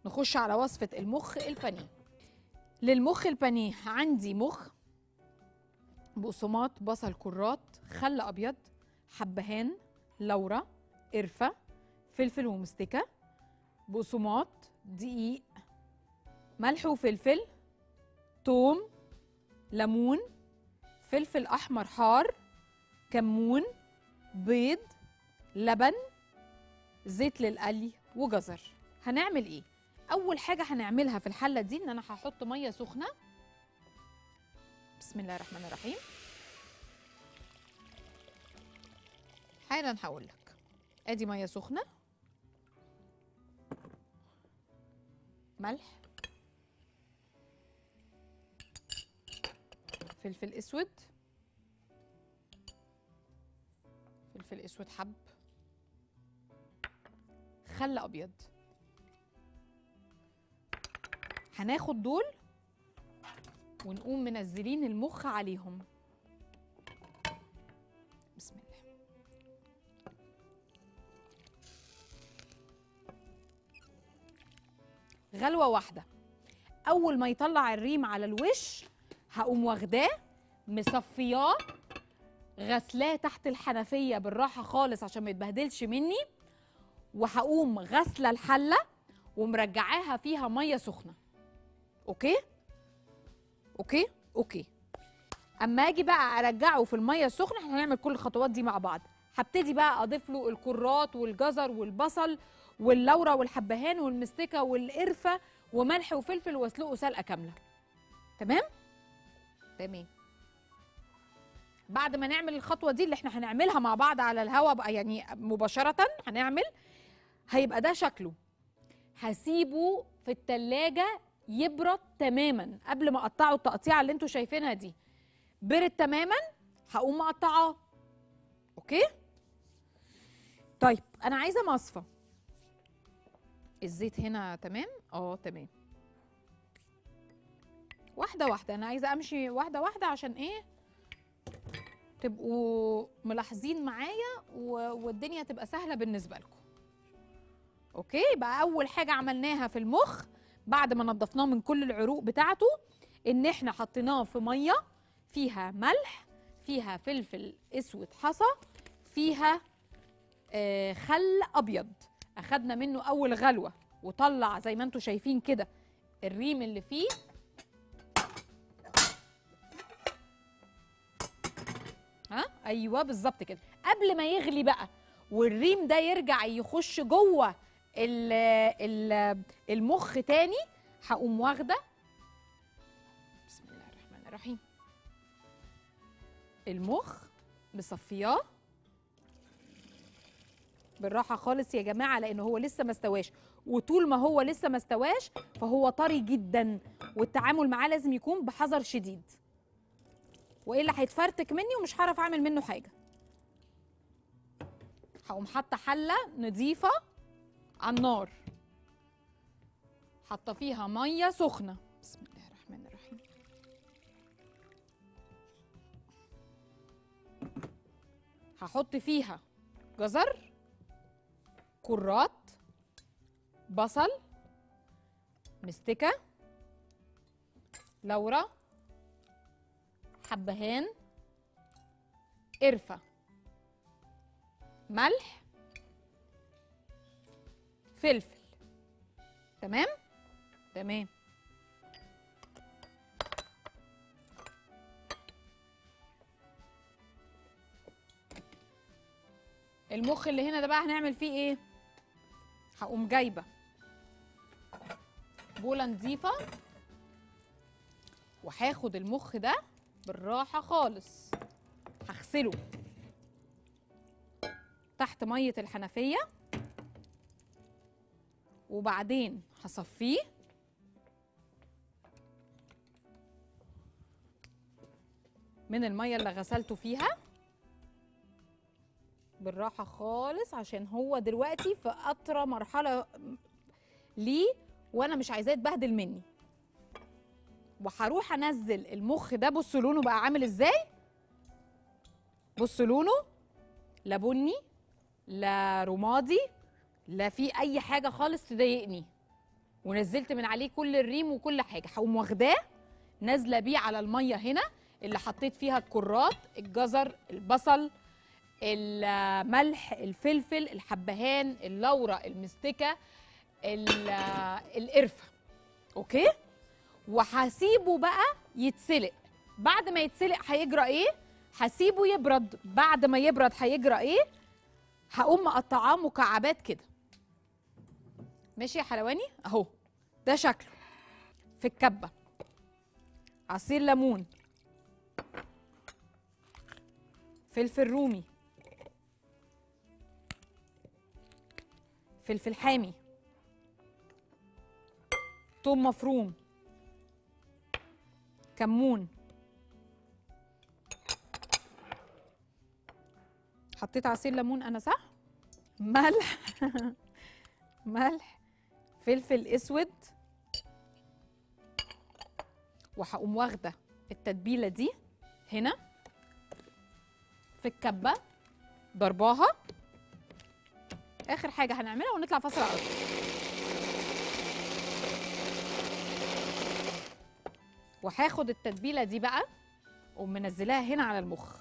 نخش على وصفه المخ البانيه للمخ البانيه عندي مخ بقسماط بصل كرات خل ابيض حبهان لورا قرفه فلفل ومستكه بقسماط دقيق ملح وفلفل توم ليمون فلفل احمر حار كمون بيض لبن زيت للقلي وجزر هنعمل ايه اول حاجه هنعملها في الحله دي ان انا هحط ميه سخنه بسم الله الرحمن الرحيم حالا هقول لك ادي ميه سخنه ملح فلفل اسود فلفل اسود حب خل ابيض هناخد دول ونقوم منزلين المخ عليهم بسم الله غلوه واحده اول ما يطلع الريم على الوش هقوم واخداه مصفياه غسلاه تحت الحنفيه بالراحه خالص عشان ما يتبهدلش مني وهقوم غسله الحله ومرجعاها فيها ميه سخنه اوكي اوكي اوكي اما اجي بقى ارجعه في الميه السخنه احنا هنعمل كل الخطوات دي مع بعض هبتدي بقى اضيف له الكرات والجزر والبصل واللورا والحبهان والمستكه والقرفه وملح وفلفل واسلقه سلقه كامله تمام تمام بعد ما نعمل الخطوه دي اللي احنا هنعملها مع بعض على الهوا بقى يعني مباشره هنعمل هيبقى ده شكله هسيبه في التلاجة يبرد تماما قبل ما اقطعه التقطيعه اللي انتوا شايفينها دي برد تماما هقوم مقطعاه اوكي طيب انا عايزه مصفى الزيت هنا تمام اه تمام واحده واحده انا عايزه امشي واحده واحده عشان ايه تبقوا ملاحظين معايا و- والدنيا تبقى سهله بالنسبه لكم اوكي يبقى اول حاجه عملناها في المخ بعد ما نضفناه من كل العروق بتاعته ان احنا حطيناه في ميه فيها ملح فيها فلفل اسود حصى فيها آه خل ابيض اخدنا منه اول غلوه وطلع زي ما انتم شايفين كده الريم اللي فيه ها ايوه بالظبط كده قبل ما يغلي بقى والريم ده يرجع يخش جوه ال ال المخ تاني هقوم واخده بسم الله الرحمن الرحيم المخ مصفياه بالراحه خالص يا جماعه لان هو لسه ما استواش وطول ما هو لسه ما استواش فهو طري جدا والتعامل معاه لازم يكون بحذر شديد والا هيتفرتك مني ومش هعرف اعمل منه حاجه هقوم حاطه حله نظيفه على النار حاطه فيها ميه سخنه بسم الله الرحمن الرحيم هحط فيها جزر كرات بصل مستكه لورا حبهان قرفه ملح فلفل تمام تمام المخ اللي هنا ده بقى هنعمل فيه ايه هقوم جايبه بوله نظيفه وهاخد المخ ده بالراحه خالص هغسله تحت ميه الحنفيه وبعدين هصفيه من الميه اللي غسلته فيها بالراحه خالص عشان هو دلوقتي في اطرى مرحله ليه وانا مش عايزاه يتبهدل مني وهروح انزل المخ ده بصوا لونه بقى عامل ازاي بصوا لونه لا بني لا رمادي لا في اي حاجه خالص تضايقني ونزلت من عليه كل الريم وكل حاجه هقوم واخداه نازله بيه على الميه هنا اللي حطيت فيها الكرات الجزر البصل الملح الفلفل الحبهان اللورة المستكة ال- القرفة اوكي وهسيبه بقى يتسلق بعد ما يتسلق هيجرى ايه هسيبه يبرد بعد ما يبرد هيجرى ايه هقوم مقطعاه مكعبات كده ماشي يا حلواني اهو ده شكله في الكبه عصير ليمون فلفل رومي فلفل حامي توم مفروم كمون حطيت عصير ليمون انا صح ملح ملح فلفل اسود وهقوم واخده التتبيله دي هنا في الكبه ضرباها اخر حاجه هنعملها ونطلع فاصل على طول وهاخد التتبيله دي بقى ومنزلاها هنا على المخ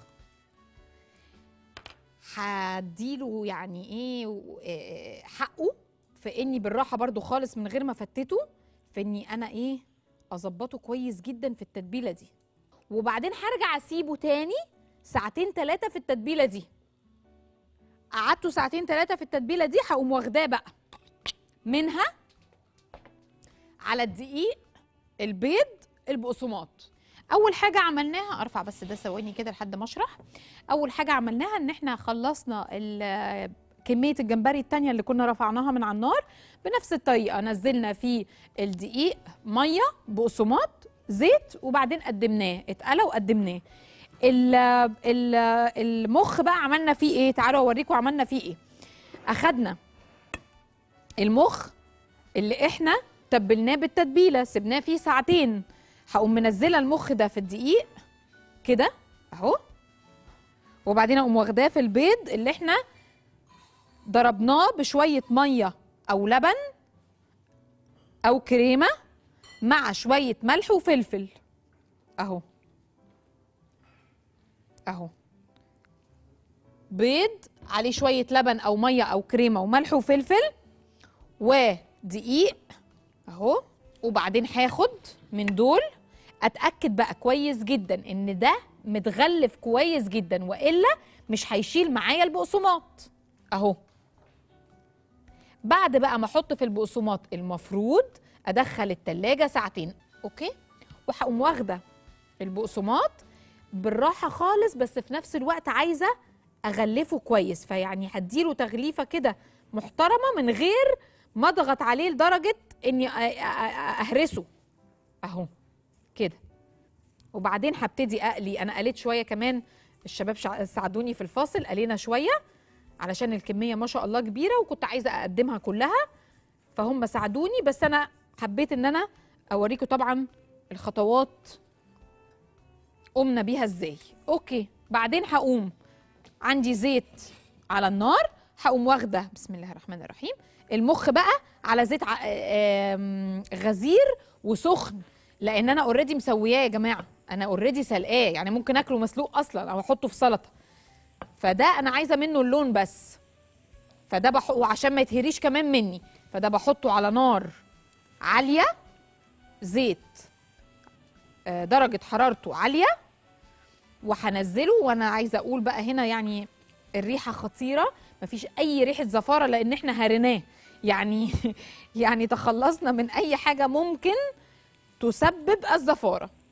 هديله يعني ايه و- إيه حقه في اني بالراحه برضو خالص من غير ما افتته في اني انا ايه اظبطه كويس جدا في التتبيله دي وبعدين هرجع اسيبه تاني ساعتين ثلاثه في التتبيله دي قعدته ساعتين ثلاثه في التتبيله دي هقوم واخداه بقى منها على الدقيق البيض البقسماط اول حاجه عملناها ارفع بس ده ثواني كده لحد ما اشرح اول حاجه عملناها ان احنا خلصنا ال- كميه الجمبري التانية اللي كنا رفعناها من على النار بنفس الطريقه نزلنا فيه الدقيق ميه بقسماط زيت وبعدين قدمناه اتقلى وقدمناه ال- ال- المخ بقى عملنا فيه ايه تعالوا اوريكم عملنا فيه ايه اخدنا المخ اللي احنا تبلناه بالتتبيله سبناه فيه ساعتين هقوم منزله المخ ده في الدقيق كده اهو وبعدين اقوم واخداه في البيض اللي احنا ضربناه بشويه ميه او لبن او كريمه مع شويه ملح وفلفل اهو اهو بيض عليه شويه لبن او ميه او كريمه وملح وفلفل ودقيق اهو وبعدين هاخد من دول اتاكد بقى كويس جدا ان ده متغلف كويس جدا والا مش هيشيل معايا البقسماط اهو بعد بقى ما احط في البقسماط المفروض ادخل التلاجة ساعتين اوكي وهقوم واخده البقسماط بالراحه خالص بس في نفس الوقت عايزه اغلفه كويس فيعني هديله تغليفه كده محترمه من غير ما اضغط عليه لدرجه اني أ- أ- أ- اهرسه اهو كده وبعدين هبتدي اقلي انا قليت شويه كمان الشباب شع- ساعدوني في الفاصل قلينا شويه علشان الكميه ما شاء الله كبيره وكنت عايزه اقدمها كلها فهم ساعدوني بس انا حبيت ان انا اوريكم طبعا الخطوات قمنا بيها ازاي اوكي بعدين هقوم عندي زيت على النار هقوم واخده بسم الله الرحمن الرحيم المخ بقى على زيت ع- آم، غزير وسخن لان انا اوريدي مسوياه يا جماعه انا اوريدي سلقاه يعني ممكن اكله مسلوق اصلا او احطه في سلطه فده انا عايزه منه اللون بس فده بح... وعشان ما يتهريش كمان مني فده بحطه على نار عاليه زيت آه، درجه حرارته عاليه وهنزله وانا عايزه اقول بقى هنا يعني الريحه خطيره مفيش اي ريحه زفاره لان احنا هرناه يعني يعني تخلصنا من اي حاجه ممكن تسبب الزفاره